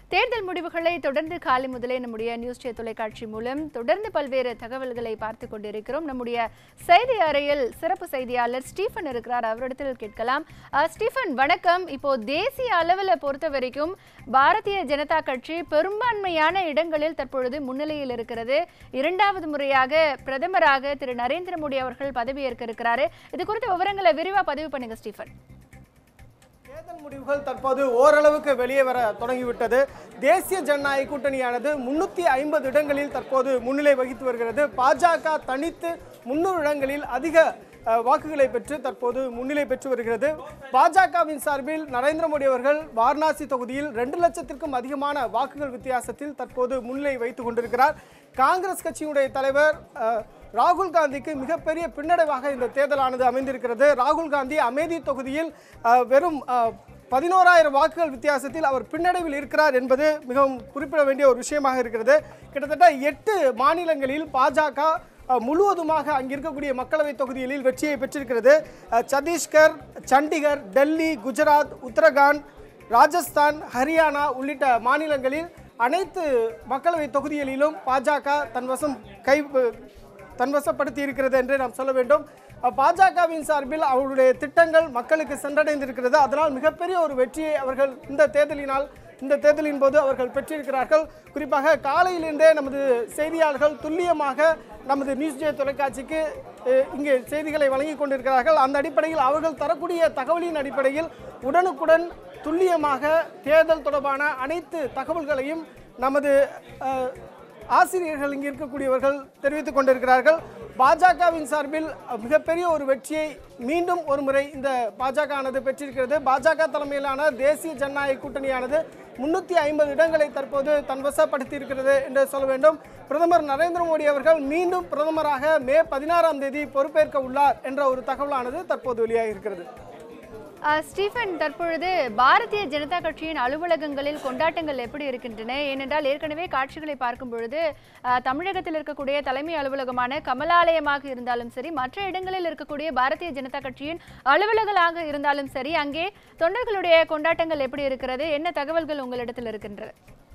தேர்தல் முடிவுகளை தொடர்ந்து காலை முதலே நம்முடைய நியூஸ் ஜே தொலைக்காட்சி மூலம் தொடர்ந்து பல்வேறு தகவல்களை பார்த்து கொண்டிருக்கிறோம் நம்முடைய செய்தி அறையில் சிறப்பு செய்தியாளர் ஸ்டீஃபன் இருக்கிறார் அவரிடத்தில் கேட்கலாம் அஹ், ஸ்டீஃபன் வணக்கம் இப்போ தேசிய அளவில் பொறுத்த வரைக்கும் பாரதிய ஜனதா கட்சி பெரும்பான்மையான இடங்களில் தற்பொழுது முன்னிலையில் இருக்கிறது இரண்டாவது முறையாக பிரதமராக திரு நரேந்திர மோடி அவர்கள் பதவியேற்க இருக்கிறாரு இது குறித்த விவரங்களை விரிவா பதிவு பண்ணுங்க ஸ்டீஃபன் தேர்தல் முடிவுகள் தற்போது ஓரளவுக்கு வெளியே வர தொடங்கிவிட்டது தேசிய ஜனநாயக கூட்டணியானது முன்னூத்தி ஐம்பது இடங்களில் தற்போது முன்னிலை வகித்து வருகிறது பாஜக தனித்து முன்னூறு இடங்களில் அதிக அஹ், வாக்குகளை பெற்று தற்போது முன்னிலை பெற்று வருகிறது பாஜகவின் சார்பில் நரேந்திர மோடி அவர்கள் வாரணாசி தொகுதியில் ரெண்டு லட்சத்திற்கும் அதிகமான வாக்குகள் வித்தியாசத்தில் தற்போது முன்னிலை வைத்துக் கொண்டிருக்கிறார் காங்கிரஸ் கட்சியினுடைய தலைவர் அஹ், ராகுல் காந்திக்கு மிகப்பெரிய பின்னடைவாக இந்த தேர்தலானது அமைந்திருக்கிறது ராகுல் காந்தி அமேதி தொகுதியில் அஹ், வெறும் அஹ், பதினோராயிரம் வாக்குகள் வித்தியாசத்தில் அவர் பின்னடைவில் இருக்கிறார் என்பது மிகவும் குறிப்பிட வேண்டிய ஒரு விஷயமாக இருக்கிறது கிட்டத்தட்ட எட்டு மாநிலங்களில் பாஜக அஹ், முழுவதுமாக அங்கே இருக்கக்கூடிய மக்களவைத் தொகுதிகளில் வெற்றியை பெற்றிருக்கிறது அஹ், சத்தீஸ்கர் சண்டிகர் டெல்லி குஜராத் உத்தரகாண்ட் ராஜஸ்தான் ஹரியானா உள்ளிட்ட மாநிலங்களில் அனைத்து மக்களவைத் தொகுதிகளிலும் பாஜக தன்வசம் கை தன்வசப்படுத்தி இருக்கிறது என்று நாம் சொல்ல வேண்டும் அஹ் பாஜகவின் சார்பில் அவருடைய திட்டங்கள் மக்களுக்கு சென்றடைந்திருக்கிறது அதனால் மிகப்பெரிய ஒரு வெற்றியை அவர்கள் இந்த தேர்தலினால் இந்த தேர்தலின் போது அவர்கள் பெற்றிருக்கிறார்கள் குறிப்பாக காலையிலிருந்தே நமது செய்தியாளர்கள் துல்லியமாக நமது நியூஸ் ஜே தொலைக்காட்சிக்கு அஹ், இங்கே செய்திகளை வழங்கி கொண்டிருக்கிறார்கள் அந்த அடிப்படையில் அவர்கள் தரக்கூடிய தகவலின் அடிப்படையில் உடனுக்குடன் துல்லியமாக தேர்தல் தொடர்பான அனைத்து தகவல்களையும் நமது அஹ், ஆசிரியர்கள் இங்கே இருக்கக்கூடியவர்கள் தெரிவித்துக் கொண்டிருக்கிறார்கள் பாஜகவின் சார்பில் மிகப்பெரிய ஒரு வெற்றியை மீண்டும் ஒரு முறை இந்த பாஜக ஆனது பெற்றிருக்கிறது பாஜக தலைமையிலான தேசிய ஜனநாயக கூட்டணியானது முன்னூற்றி ஐம்பது இடங்களை தற்போது தன்வசப்படுத்தி இருக்கிறது என்று சொல்ல வேண்டும் பிரதமர் நரேந்திர மோடி அவர்கள் மீண்டும் பிரதமராக மே பதினாறாம் தேதி பொறுப்பேற்க உள்ளார் என்ற ஒரு தகவலானது தற்போது வெளியாகி இருக்கிறது அஹ், ஸ்டீஃபன் தற்பொழுது பாரதிய ஜனதா கட்சியின் அலுவலகங்களில் கொண்டாட்டங்கள் எப்படி இருக்கின்றன ஏனென்றால் ஏற்கனவே காட்சிகளை பார்க்கும் பொழுது அஹ், தமிழகத்தில் இருக்கக்கூடிய தலைமை அலுவலகமான கமலாலயமாக இருந்தாலும் சரி மற்ற இடங்களில் இருக்கக்கூடிய பாரதிய ஜனதா கட்சியின் அலுவலகங்களாக இருந்தாலும் சரி அங்கே தொண்டர்களுடைய கொண்டாட்டங்கள் எப்படி இருக்கிறது என்ன தகவல்கள் உங்களிடத்தில் இருக்கின்றது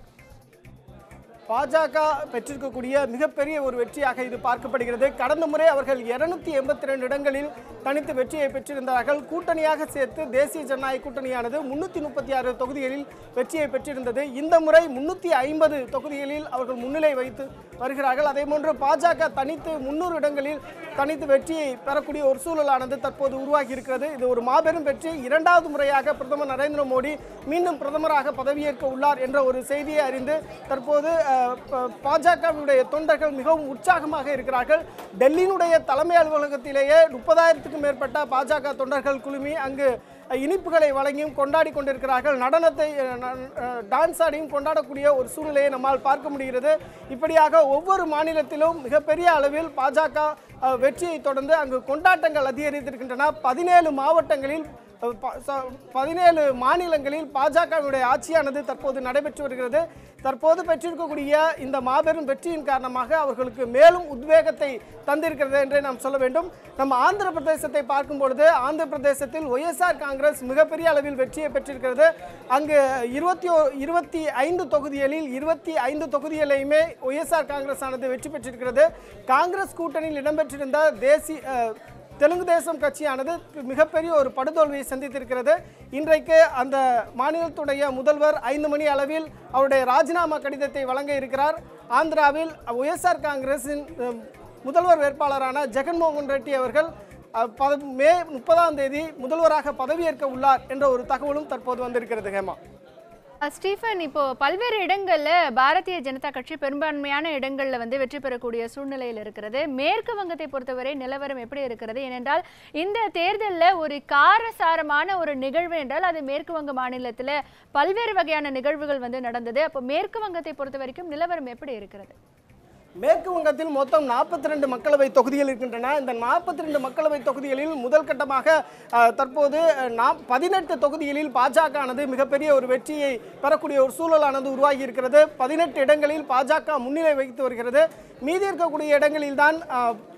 பாஜக பெற்றிருக்கக்கூடிய மிகப்பெரிய ஒரு வெற்றியாக இது பார்க்கப்படுகிறது கடந்த முறை அவர்கள் இருநூத்தி எண்பத்தி ரெண்டு இடங்களில் தனித்து வெற்றியை பெற்றிருந்தார்கள் கூட்டணியாக சேர்த்து தேசிய ஜனநாயக கூட்டணியானது முன்னூத்தி முப்பத்தி ஆறு தொகுதிகளில் வெற்றியை பெற்றிருந்தது இந்த முறை முன்னூத்தி ஐம்பது தொகுதிகளில் அவர்கள் முன்னிலை வைத்து வருகிறார்கள் அதே போன்று பாஜக தனித்து முன்னூறு இடங்களில் தனித்து வெற்றியை பெறக்கூடிய ஒரு சூழலானது தற்போது உருவாகி இருக்கிறது இது ஒரு மாபெரும் வெற்றி இரண்டாவது முறையாக பிரதமர் நரேந்திர மோடி மீண்டும் பிரதமராக பதவியேற்க உள்ளார் என்ற ஒரு செய்தியை அறிந்து தற்போது அஹ், ப- பாஜகவினுடைய தொண்டர்கள் மிகவும் உற்சாகமாக இருக்கிறார்கள் டெல்லியினுடைய தலைமை அலுவலகத்திலேயே முப்பதாயிரத்துக்கும் மேற்பட்ட பாஜக தொண்டர்கள் குழுமி அங்கு அஹ், இனிப்புகளை வழங்கியும் கொண்டாடி கொண்டிருக்கிறார்கள் நடனத்தை அஹ், ந- அஹ், டான்ஸ் ஆடியும் கொண்டாடக்கூடிய ஒரு சூழ்நிலையை நம்மால் பார்க்க முடிகிறது இப்படியாக ஒவ்வொரு மாநிலத்திலும் மிகப்பெரிய அளவில் பாஜக அஹ், வெற்றியை தொடர்ந்து அங்கு கொண்டாட்டங்கள் அதிகரித்திருக்கின்றன பதினேழு மாவட்டங்களில் அஹ், ப- ச- பதினேழு மாநிலங்களில் பாஜகவினுடைய ஆட்சியானது தற்போது நடைபெற்று வருகிறது தற்போது பெற்றிருக்கக்கூடிய இந்த மாபெரும் வெற்றியின் காரணமாக அவர்களுக்கு மேலும் உத்வேகத்தை தந்திருக்கிறது என்றே நாம் சொல்ல வேண்டும் நம்ம ஆந்திர பிரதேசத்தை பார்க்கும் பொழுது ஆந்திர பிரதேசத்தில் ஒய்எஸ்ஆர் காங்கிரஸ் மிகப்பெரிய அளவில் வெற்றியை பெற்றிருக்கிறது அங்கு இருபத்தி ஓ இருபத்தி ஐந்து தொகுதிகளில் இருபத்தி ஐந்து தொகுதிகளையுமே ஒய்எஸ்ஆர் காங்கிரஸ் ஆனது வெற்றி பெற்றிருக்கிறது காங்கிரஸ் கூட்டணியில் இடம்பெற்றிருந்த தேசிய அஹ், தெலுங்கு தேசம் கட்சியானது மிகப்பெரிய ஒரு படுதோல்வியை சந்தித்திருக்கிறது இன்றைக்கு அந்த மாநிலத்துடைய முதல்வர் ஐந்து மணி அளவில் அவருடைய ராஜினாமா கடிதத்தை வழங்க இருக்கிறார் ஆந்திராவில் ஒய்எஸ்ஆர் காங்கிரசின் அஹ், முதல்வர் வேட்பாளரான ஜெகன்மோகன் ரெட்டி அவர்கள் அஹ், பத- மே முப்பதாம் தேதி முதல்வராக பதவியேற்க உள்ளார் என்ற ஒரு தகவலும் தற்போது வந்திருக்கிறது ஹேமா அஹ், ஸ்டீஃபன் இப்போ பல்வேறு இடங்கள்ல பாரதிய ஜனதா கட்சி பெரும்பான்மையான இடங்கள்ல வந்து வெற்றி பெறக்கூடிய சூழ்நிலையில் இருக்கிறது மேற்கு வங்கத்தை பொறுத்தவரை நிலவரம் எப்படி இருக்கிறது ஏனென்றால் இந்த தேர்தலில் ஒரு காரசாரமான ஒரு நிகழ்வு என்றால் அது மேற்கு வங்க மாநிலத்துல பல்வேறு வகையான நிகழ்வுகள் வந்து நடந்தது அப்போ மேற்கு வங்கத்தை பொறுத்த வரைக்கும் நிலவரம் எப்படி இருக்கிறது மேற்கு வங்கத்தில் மொத்தம் நாற்பத்தி ரெண்டு மக்களவை தொகுதிகள் இருக்கின்றன இந்த நாற்பத்தி ரெண்டு மக்களவை தொகுதிகளில் முதல் கட்டமாக அஹ், தற்போது அஹ், நா- பதினெட்டு தொகுதிகளில் பாஜக ஆனது மிகப்பெரிய ஒரு வெற்றியை பெறக்கூடிய ஒரு சூழலானது உருவாகி இருக்கிறது பதினெட்டு இடங்களில் பாஜக முன்னிலை வகித்து வருகிறது மீதி இருக்கக்கூடிய இடங்களில் தான்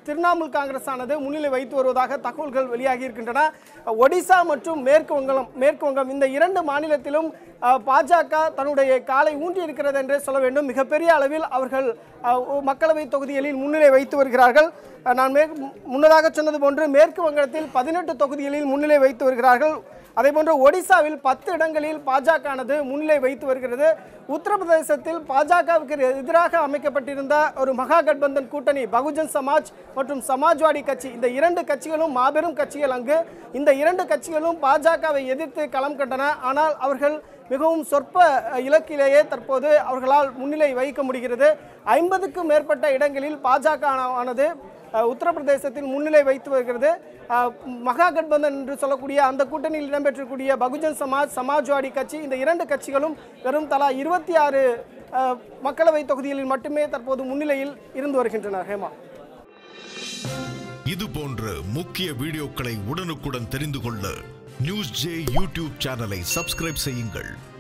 திரிணாமுல் காங்கிரஸ் ஆனது முன்னிலை வைத்து வருவதாக தகவல்கள் வெளியாகி இருக்கின்றன ஒடிசா மற்றும் மேற்கு வங்கம் மேற்கு வங்கம் இந்த இரண்டு மாநிலத்திலும் அஹ், பாஜக தன்னுடைய காலை ஊன்றி இருக்கிறது என்றே சொல்ல வேண்டும் மிகப்பெரிய அளவில் அவர்கள் அஹ், மக்களவை தொகுதிகளில் முன்னிலை வைத்து வருகிறார்கள் அஹ், நான் மேற் முன்னதாக சொன்னது போன்று மேற்கு வங்கத்தில் பதினெட்டு தொகுதிகளில் முன்னிலை வைத்து வருகிறார்கள் அதேபோன்று ஒடிசாவில் பத்து இடங்களில் பாஜகனது முன்னிலை வைத்து வருகிறது உத்தரப்பிரதேசத்தில் பாஜகவுக்கு எதிராக அமைக்கப்பட்டிருந்த ஒரு மகா கட்பந்தன் கூட்டணி பகுஜன் சமாஜ் மற்றும் சமாஜ்வாடி கட்சி இந்த இரண்டு கட்சிகளும் மாபெரும் கட்சிகள் அங்கு இந்த இரண்டு கட்சிகளும் பாஜகவை எதிர்த்து களம் கண்டன ஆனால் அவர்கள் மிகவும் சொற்ப அஹ், இலக்கிலேயே தற்போது அவர்களால் முன்னிலை வகிக்க முடிகிறது ஐம்பதுக்கும் மேற்பட்ட இடங்களில் பாஜக ஆனது அஹ், உத்தரப்பிரதேசத்தில் முன்னிலை வைத்து வருகிறது அஹ், மகா கட்பந்தன் என்று சொல்லக்கூடிய அந்த கூட்டணியில் இடம்பெற்றக்கூடிய பகுஜன் சமாஜ் சமாஜ்வாடி கட்சி இந்த இரண்டு கட்சிகளும் வெறும் தலா இருபத்தி ஆறு மக்களவை தொகுதிகளில் மட்டுமே தற்போது முன்னிலையில் இருந்து வருகின்றனர் ஹேமா இது போன்ற முக்கிய வீடியோக்களை உடனுக்குடன் தெரிந்து கொள்ள நியூஸ் ஜே யூடியூப் சேனலை சப்ஸ்கிரைப் செய்யுங்கள்